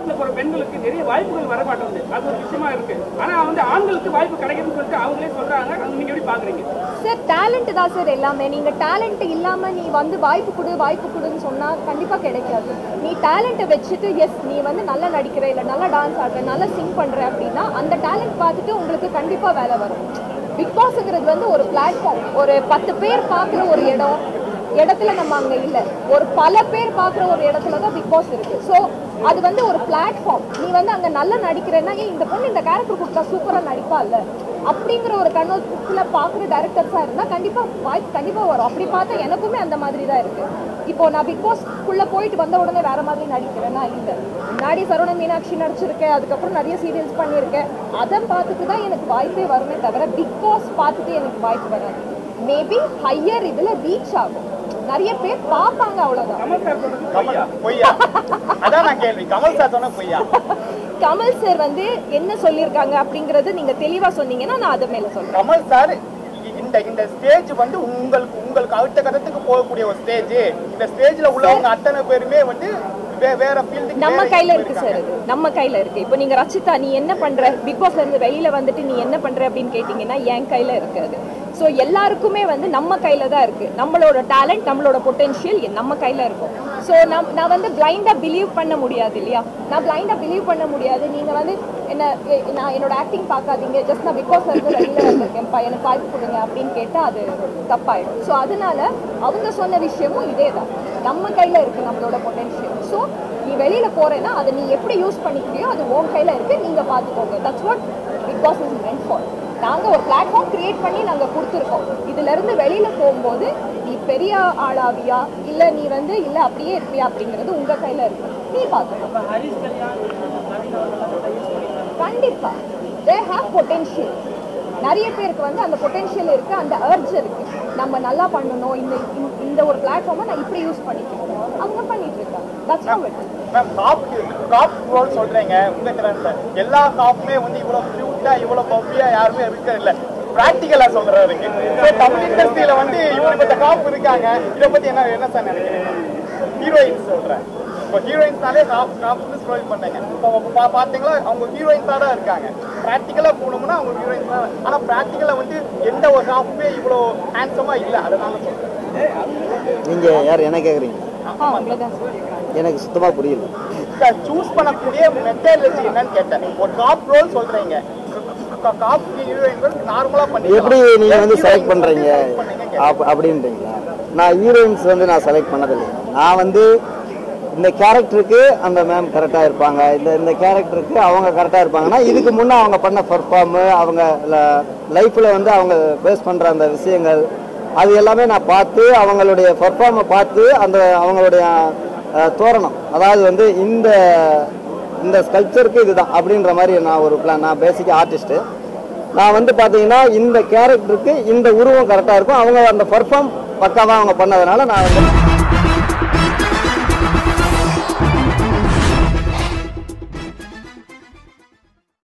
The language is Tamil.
படத்துல போற பெண்களுக்கு நிறைய வாய்ப்புகள் வர மாட்டேங்குது அது ஒரு விஷயமா இருக்கு ஆனா வந்து ஆண்களுக்கு வாய்ப்பு கிடைக்குதுன்னு சொல்லிட்டு அவங்களே சொல்றாங்க அது நீங்க எப்படி பாக்குறீங்க சார் டேலண்ட் தான் சார் எல்லாமே நீங்க டேலண்ட் இல்லாம நீ வந்து வாய்ப்பு கொடு வாய்ப்பு கொடுன்னு சொன்னா கண்டிப்பா கிடைக்காது நீ டேலண்ட்டை வச்சுட்டு எஸ் நீ வந்து நல்லா நடிக்கிற இல்ல நல்லா டான்ஸ் ஆடுற நல்லா சிங் பண்ற அப்படின்னா அந்த டேலண்ட் பார்த்துட்டு உங்களுக்கு கண்டிப்பா வேலை வரும் பிக் பாஸ்ங்கிறது வந்து ஒரு பிளாட்ஃபார்ம் ஒரு பத்து பேர் பார்க்குற ஒரு இடம் இடத்துல நம்ம அங்க இல்ல ஒரு பல பேர் பார்க்குற ஒரு இடத்துல தான் பிக் பாஸ் இருக்கு ஸோ அது வந்து ஒரு பிளாட்ஃபார்ம் நீ வந்து அங்க நல்லா நடிக்கிறேன்னா ஏன் இந்த பொண்ணு இந்த கேரக்டர் கொடுத்தா சூப்பரா நடிப்பா இல்ல அப்படிங்கிற ஒரு கண்ணோட்டத்துல பார்க்குற டேரக்டர்ஸா இருந்தா கண்டிப்பா வாய்ப்பு கண்டிப்பா வரும் அப்படி பார்த்தா எனக்குமே அந்த மாதிரி தான் இருக்கு இப்போ நான் பிக் பாஸ்க்குள்ள போயிட்டு வந்த உடனே வேற மாதிரி நடிக்கிறேன்னா இல்ல முன்னாடி சரவண மீனாட்சி நடிச்சிருக்கேன் அதுக்கப்புறம் நிறைய சீரியல்ஸ் பண்ணியிருக்கேன் அதை பார்த்துட்டு தான் எனக்கு வாய்ப்பே வருமே தவிர பிக் பாஸ் பார்த்துட்டு எனக்கு வாய்ப்பு வராது மேபி ஹையர் இதுல ரீச் ஆகும் நிறைய பேர் பார்ப்பாங்க அவ்வளவுதான் கமல் சார் சொல்றது கமல் பொய்யா அதான் நான் கேள்வி கமல் சார் சொன்ன பொய்யா கமல் சார் வந்து என்ன சொல்லியிருக்காங்க அப்படிங்கறது நீங்க தெளிவா சொன்னீங்கன்னா நான் அது மேல சொல்றேன் கமல் சார் இந்த இந்த ஸ்டேஜ் வந்து உங்களுக்கு உங்களுக்கு அடுத்த கட்டத்துக்கு போகக்கூடிய ஒரு ஸ்டேஜ் இந்த ஸ்டேஜ்ல உள்ளவங்க அத்தனை பேருமே வந்து வே- வேற ஃபீல்டுக்கு நம்ம கையில இருக்கு சார் இது நம்ம கையில இருக்கு இப்போ நீங்க ரச்சிதா நீ என்ன பண்ற பிக் பாஸ்ல இருந்து வெளியில வந்துட்டு நீ என்ன பண்ற அப்படின்னு கேட்டீங்கன்னா என் கையில இருக்கு அது ஸோ எல்லாருக்குமே வந்து நம்ம கையில தான் இருக்கு நம்மளோட டேலண்ட் நம்மளோட பொட்டென்ஷியல் நம்ம கையில இருக்கும் ஸோ நம் நான் வந்து பிளைண்டா பிலீவ் பண்ண முடியாது இல்லையா நான் பிளைண்டா பிலீவ் பண்ண முடியாது நீங்க வந்து என்ன எ- நான் என்னோட ஆக்டிங் பார்க்காதீங்க ஜஸ்ட் நான் பிக் பாஸ்ல இருந்து வெளியில வந்திருக்கேன்ப்பா எனக்கு வாய்ப்பு கொடுங்க அப்படின்னு கேட்டா அது தப்பாயிடும் ஸோ அதனால அவங்க சொன்ன விஷயமும் இதே தான் நம்ம கையில இருக்கு நம்மளோட பொட்டென்ஷியல் ஸோ நீ வெளியில போறேன்னா அதை நீ எப்படி யூஸ் பண்ணிக்கிறியோ அது உன் கையில இருக்கு நீங்க பாத்துக்கோங்க that's what Bigg Boss is meant for நாங்க ஒரு பிளாட்ஃபார்ம் கிரியேட் பண்ணி நாங்க கொடுத்துருக்கோம் இதுல இருந்து வெளியில போகும்போது நீ பெரிய ஆளாவியா இல்ல நீ வந்து இல்ல அப்படியே இருப்பியா அப்படிங்கிறது உங்க கையில இருக்கு நீ பாத்துக்கோ கண்டிப்பா தே ஹேவ் பொட்டென்ஷியல் நிறைய பேருக்கு வந்து அந்த பொட்டென்ஷியல் இருக்கு அந்த அர்ஜ் இருக்கு நம்ம நல்லா பண்ணணும் இந்த இந்த- இந்த ஒரு பிளாட்ஃபார்மை நான் இப்படி யூஸ் பண்ணிக்கணும் அவங்க பண்ணிட்டு இருக்காங்க that's how it ma'am cop cop role சொல்றீங்க உங்க திறன்ல எல்லா காப்புமே வந்து இவ்வளவு கியூட்டா இவ்வளவு பப்பியா யாருமே இருக்க இல்ல பிராக்டிக்கலா சொல்றாரு So, தமிழ் இண்டஸ்ட்ரியில வந்து இப்படிப்பட்ட காப்பு இருக்காங்க இதை பத்தி என்ன என்ன சார் நினைக்கிறீங்க ஹீரோயின்ஸ் சொல்றேன் இப்போ ஹீரோயின்ஸ்னாலே காப் காப்புன்னு ஸ்க்ரோல் பண்ணீங்க இப்போ பா- பாத்தீங்களா அவங்க ஹீரோயின்ஸாக தான் இருக்காங்க ப்ராக்டிக்கலாக போகணும்னா அவங்க ஹீரோயின்ஸ் தான் ஆனால் ப்ராக்டிக்கலாக வந்து எந்த ஒரு காப்புமே இவ்வளோ ஹேண்ட்ஸமாக இல்லை அதனால சொல்றேன் நீங்க யார் என்ன கேக்குறீங்க ஆ அவ்வளோதான் எனக்கு சுத்தமா புரியல சார் சூஸ் பண்ணக்கூடிய மெத்தடாலஜி என்னன்னு கேட்டேன் ஒரு காப் ரோல் சொல்றீங்க காப் ஹீரோயின்கள் நார்மலா பண்ணி எப்படி நீங்க வந்து செலக்ட் பண்றீங்க அப்- அப்படின்றீங்களா நான் ஹீரோயின்ஸ் வந்து நான் செலக்ட் பண்ணதில்லை நான் வந்து இந்த கேரக்டருக்கு அந்த மேம் கரெக்டாக இருப்பாங்க இந்த இந்த கேரக்டருக்கு அவங்க கரெக்டாக இருப்பாங்கன்னா இதுக்கு முன்னே அவங்க பண்ண பர்ஃபார்மு அவங்க லைஃப்பில் வந்து அவங்க ஃபேஸ் பண்ணுற அந்த விஷயங்கள் அது எல்லாமே நான் பார்த்து அவங்களுடைய பர்ஃபார்மை பார்த்து அந்த அவங்களுடைய அஹ், தோரணம் அதாவது வந்து இந்த இந்த ஸ்கல்ப்சருக்கு இதுதான் அப்படின்ற மாதிரி நான் ஒரு பிளான் நான் பேசிக் ஆர்டிஸ்ட்டு நான் வந்து பார்த்தீங்கன்னா இந்த கேரக்டருக்கு இந்த உருவம் கரெக்டாக இருக்கும் அவங்க அந்த பர்ஃபார்ம் பக்காவாக அவங்க பண்ணதுனால நான் வந்து